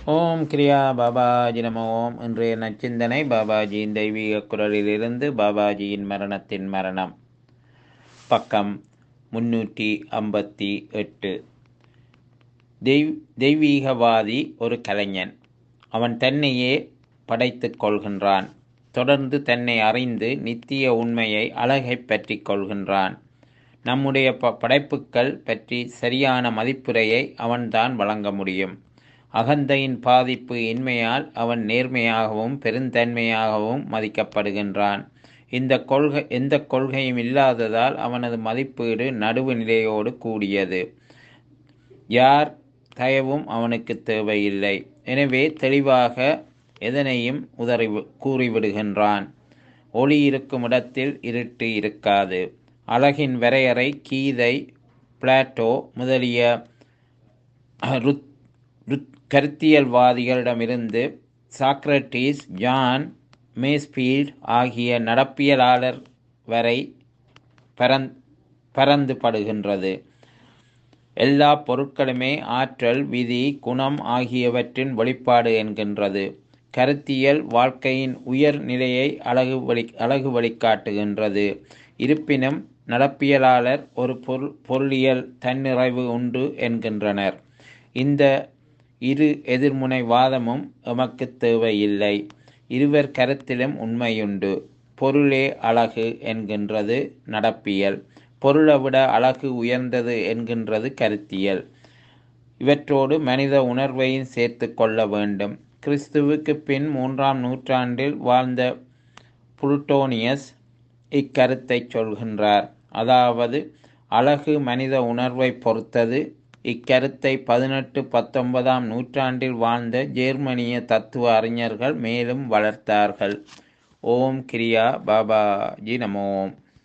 ஓம் கிரியா பாபாஜி நம ஓம் இன்றைய நச்சிந்தனை பாபாஜியின் தெய்வீக குரலிலிருந்து பாபாஜியின் மரணத்தின் மரணம் பக்கம் முன்னூற்றி ஐம்பத்தி எட்டு தெய்வ தெய்வீகவாதி ஒரு கலைஞன் அவன் தன்னையே படைத்துக் கொள்கின்றான் தொடர்ந்து தன்னை அறிந்து நித்திய உண்மையை அழகை பற்றி கொள்கின்றான் நம்முடைய ப படைப்புக்கள் பற்றி சரியான மதிப்புரையை அவன்தான் வழங்க முடியும் அகந்தையின் பாதிப்பு இன்மையால் அவன் நேர்மையாகவும் பெருந்தன்மையாகவும் மதிக்கப்படுகின்றான் இந்த கொள்கை எந்த கொள்கையும் இல்லாததால் அவனது மதிப்பீடு நடுவு நிலையோடு கூடியது யார் தயவும் அவனுக்கு தேவையில்லை எனவே தெளிவாக எதனையும் உதறி கூறிவிடுகின்றான் ஒளி இருக்கும் இடத்தில் இருட்டு இருக்காது அழகின் வரையறை கீதை பிளாட்டோ முதலிய ருத் ருத் கருத்தியல்வாதிகளிடமிருந்து சாக்ரட்டிஸ் ஜான் மேஸ்பீல்ட் ஆகிய நடப்பியலாளர் வரை பரந் பரந்துபடுகின்றது எல்லா பொருட்களுமே ஆற்றல் விதி குணம் ஆகியவற்றின் வெளிப்பாடு என்கின்றது கருத்தியல் வாழ்க்கையின் உயர் நிலையை அழகு வழி அழகு வழிகாட்டுகின்றது இருப்பினும் நடப்பியலாளர் ஒரு பொருள் பொருளியல் தன்னிறைவு உண்டு என்கின்றனர் இந்த இரு எதிர்முனை வாதமும் எமக்கு தேவையில்லை இருவர் கருத்திலும் உண்மையுண்டு பொருளே அழகு என்கின்றது நடப்பியல் பொருளை விட அழகு உயர்ந்தது என்கின்றது கருத்தியல் இவற்றோடு மனித உணர்வையும் சேர்த்து கொள்ள வேண்டும் கிறிஸ்துவுக்கு பின் மூன்றாம் நூற்றாண்டில் வாழ்ந்த புளுட்டோனியஸ் இக்கருத்தை சொல்கின்றார் அதாவது அழகு மனித உணர்வை பொறுத்தது இக்கருத்தை பதினெட்டு பத்தொன்பதாம் நூற்றாண்டில் வாழ்ந்த ஜேர்மனிய தத்துவ அறிஞர்கள் மேலும் வளர்த்தார்கள் ஓம் கிரியா பாபாஜி நமோம்